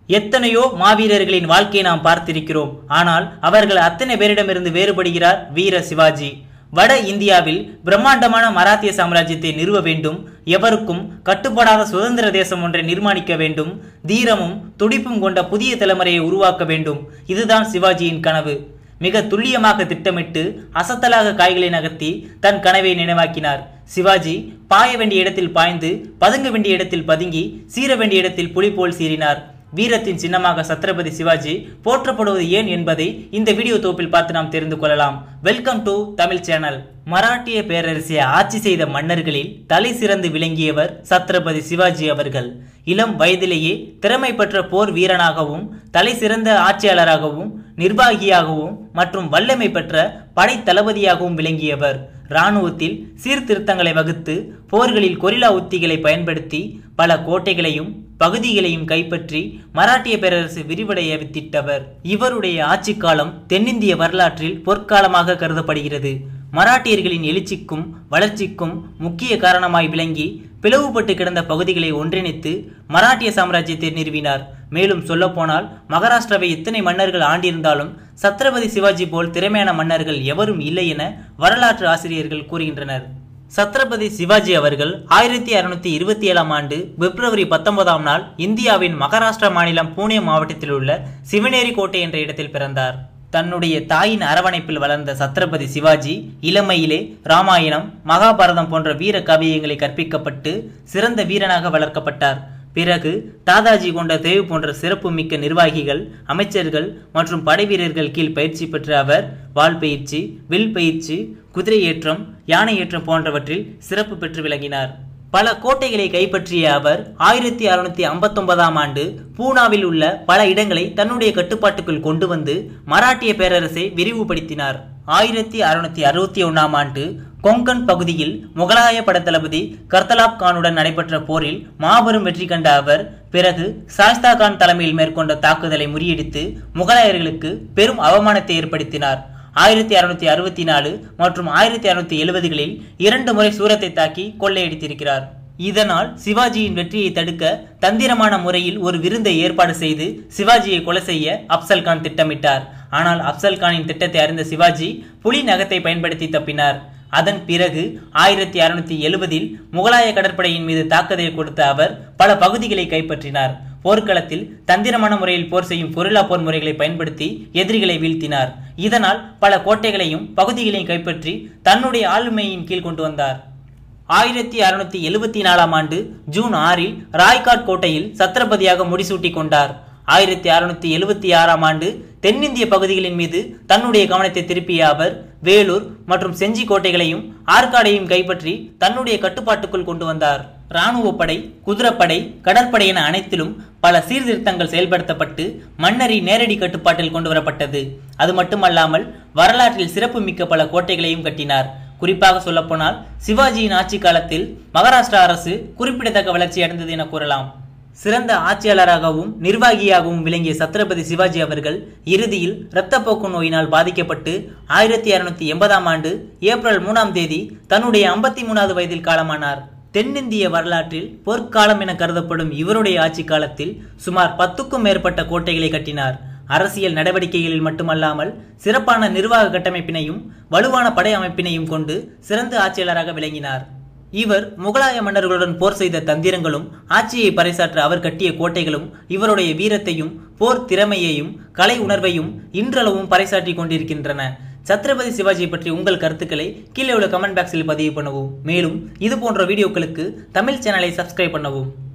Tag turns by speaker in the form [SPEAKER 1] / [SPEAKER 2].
[SPEAKER 1] எத்தனையோ மாவீரர்களின் வாழ்க்கையை நாம் பார்த்திருக்கிறோம் ஆனால் அவர்கள் அத்தனை பேரிடமிருந்து வேறுபடுகிறார் வீர சிவாஜி வட இந்தியாவில் பிரம்மாண்டமான மராத்திய சாம்ராஜ்யத்தை நிறுவ வேண்டும் எவருக்கும் கட்டுப்படாத சுதந்திர தேசம் ஒன்றை நிர்மாணிக்க வேண்டும் தீரமும் துடிப்பும் கொண்ட புதிய தலைமுறையை உருவாக்க வேண்டும் இதுதான் சிவாஜியின் கனவு மிக துல்லியமாக திட்டமிட்டு அசத்தலாக காய்களை நகர்த்தி தன் கனவை நினைவாக்கினார் சிவாஜி பாய வேண்டிய இடத்தில் பாய்ந்து பதுங்க வேண்டிய இடத்தில் பதுங்கி சீர வேண்டிய இடத்தில் புலி போல் சீறினார் வீரத்தின் சின்னமாக சத்ரபதி சிவாஜி போற்றப்படுவது ஏன் என்பதை இந்த வீடியோ தொகுப்பில் பார்த்து நாம் தெரிந்து கொள்ளலாம் வெல்கம் டு தமிழ் சேனல் மராட்டிய பேரரசை ஆட்சி செய்த மன்னர்களில் தலை சிறந்து விளங்கியவர் சத்ரபதி சிவாஜி அவர்கள் இளம் வயதிலேயே திறமை பெற்ற போர் வீரனாகவும் தலை சிறந்த ஆட்சியாளராகவும் நிர்வாகியாகவும் மற்றும் வல்லமை பெற்ற படை தளபதியாகவும் விளங்கியவர் இராணுவத்தில் சீர்திருத்தங்களை வகுத்து போர்களில் கொரில்லா உத்திகளை பயன்படுத்தி பல கோட்டைகளையும் பகுதிகளையும் கைப்பற்றி மராட்டிய பேரரசு விரிவடைய வித்திட்டவர் இவருடைய ஆட்சி காலம் தென்னிந்திய வரலாற்றில் பொற்காலமாக கருதப்படுகிறது மராட்டியர்களின் எழுச்சிக்கும் வளர்ச்சிக்கும் முக்கிய காரணமாய் விளங்கி பிளவுபட்டு கிடந்த பகுதிகளை ஒன்றிணைத்து மராட்டிய சாம்ராஜ்யத்தை நிறுவினார் மேலும் சொல்லப்போனால் மகாராஷ்டிராவை எத்தனை மன்னர்கள் ஆண்டிருந்தாலும் சத்ரபதி சிவாஜி போல் திறமையான மன்னர்கள் எவரும் இல்லை என வரலாற்று ஆசிரியர்கள் கூறுகின்றனர் சத்ரபதி சிவாஜி அவர்கள் ஆயிரத்தி அறுநூத்தி இருபத்தி ஏழாம் ஆண்டு பிப்ரவரி பத்தொன்பதாம் நாள் இந்தியாவின் மகாராஷ்டிரா மாநிலம் பூனே மாவட்டத்தில் உள்ள சிவனேரி கோட்டை என்ற இடத்தில் பிறந்தார் தன்னுடைய தாயின் அரவணைப்பில் வளர்ந்த சத்ரபதி சிவாஜி இளமையிலே ராமாயணம் மகாபாரதம் போன்ற வீர காவியங்களை கற்பிக்கப்பட்டு சிறந்த வீரனாக வளர்க்கப்பட்டார் பிறகு தாதாஜி கொண்ட தேவு போன்ற சிறப்பு மிக்க நிர்வாகிகள் அமைச்சர்கள் மற்றும் படைவீரர்கள் கீழ் பயிற்சி பெற்ற அவர் வாள் பயிற்சி வில் பயிற்சி குதிரை ஏற்றம் யானை ஏற்றம் போன்றவற்றில் சிறப்பு பெற்று விளங்கினார் பல கோட்டைகளை கைப்பற்றிய அவர் ஆயிரத்தி அறுநூத்தி ஐம்பத்தொன்பதாம் ஆண்டு பூனாவில் உள்ள பல இடங்களை தன்னுடைய கட்டுப்பாட்டுக்குள் கொண்டு வந்து மராட்டிய பேரரசை விரிவுபடுத்தினார் ஆயிரத்தி அறுநூத்தி அறுபத்தி ஒன்னாம் ஆண்டு கொங்கன் பகுதியில் முகலாய படத்தளபதி கர்தலாப் கானுடன் நடைபெற்ற போரில் மாபெரும் வெற்றி கண்ட அவர் பிறகு சாஸ்தா கான் தலைமையில் மேற்கொண்ட தாக்குதலை முறியடித்து முகலாயர்களுக்கு பெரும் அவமானத்தை ஏற்படுத்தினார் ஆயிரத்தி அறுநூத்தி அறுபத்தி நாலு மற்றும் ஆயிரத்தி அறுநூத்தி எழுபதுகளில் இரண்டு முறை சூரத்தை தாக்கி கொள்ளையடித்திருக்கிறார் இதனால் சிவாஜியின் வெற்றியை தடுக்க தந்திரமான முறையில் ஒரு விருந்தை ஏற்பாடு செய்து சிவாஜியை கொலை செய்ய அப்சல் கான் திட்டமிட்டார் ஆனால் அப்சல் கானின் திட்டத்தை அறிந்த சிவாஜி புலி நகத்தை பயன்படுத்தி தப்பினார் அதன் பிறகு ஆயிரத்தி அறுநூத்தி எழுபதில் முகலாய கடற்படையின் மீது தாக்குதலை கொடுத்த அவர் பல பகுதிகளை கைப்பற்றினார் போர்க்களத்தில் தந்திரமான முறையில் போர் செய்யும் கொரில்லா போர் முறைகளை பயன்படுத்தி எதிரிகளை வீழ்த்தினார் இதனால் பல கோட்டைகளையும் பகுதிகளையும் கைப்பற்றி தன்னுடைய ஆளுமையின் கீழ் கொண்டு வந்தார் ஆயிரத்தி அறுநூத்தி எழுபத்தி நாலாம் ஆண்டு ஜூன் ஆறில் ராய்காட் கோட்டையில் சத்திரபதியாக முடிசூட்டி கொண்டார் ஆயிரத்தி அறுநூத்தி எழுபத்தி ஆறாம் ஆண்டு தென்னிந்திய பகுதிகளின் மீது தன்னுடைய கவனத்தை திருப்பிய அவர் வேலூர் மற்றும் செஞ்சி கோட்டைகளையும் ஆற்காடையும் கைப்பற்றி தன்னுடைய கட்டுப்பாட்டுக்குள் கொண்டு வந்தார் இராணுவ படை குதிரைப்படை கடற்படை என அனைத்திலும் பல சீர்திருத்தங்கள் செயல்படுத்தப்பட்டு மன்னரின் நேரடி கட்டுப்பாட்டில் கொண்டு வரப்பட்டது அது மட்டுமல்லாமல் வரலாற்றில் சிறப்பு மிக்க பல கோட்டைகளையும் கட்டினார் குறிப்பாக சொல்லப்போனால் சிவாஜியின் ஆட்சி காலத்தில் மகாராஷ்டிரா அரசு குறிப்பிடத்தக்க வளர்ச்சி அடைந்தது என கூறலாம் சிறந்த ஆட்சியாளராகவும் நிர்வாகியாகவும் விளங்கிய சத்ரபதி சிவாஜி அவர்கள் இறுதியில் இரத்தப்போக்கு நோயினால் பாதிக்கப்பட்டு ஆயிரத்தி அறுநூத்தி எண்பதாம் ஆண்டு ஏப்ரல் மூணாம் தேதி தன்னுடைய ஐம்பத்தி மூணாவது வயதில் காலமானார் தென்னிந்திய வரலாற்றில் பொற்காலம் என கருதப்படும் இவருடைய ஆட்சி காலத்தில் சுமார் பத்துக்கும் மேற்பட்ட கோட்டைகளை கட்டினார் அரசியல் நடவடிக்கைகளில் மட்டுமல்லாமல் சிறப்பான நிர்வாக கட்டமைப்பினையும் வலுவான படை அமைப்பினையும் கொண்டு சிறந்த ஆட்சியாளராக விளங்கினார் இவர் முகலாய மன்னர்களுடன் போர் செய்த தந்திரங்களும் ஆட்சியை பறைசாற்ற அவர் கட்டிய கோட்டைகளும் இவருடைய வீரத்தையும் போர் திறமையையும் கலை உணர்வையும் இன்றளவும் பறைசாற்றி கொண்டிருக்கின்றன சத்ரபதி சிவாஜி பற்றி உங்கள் கருத்துக்களை கீழே உள்ள கமெண்ட் பாக்ஸில் பதிவு பண்ணவும் மேலும் இது போன்ற வீடியோக்களுக்கு தமிழ் சேனலை சப்ஸ்கிரைப் பண்ணவும்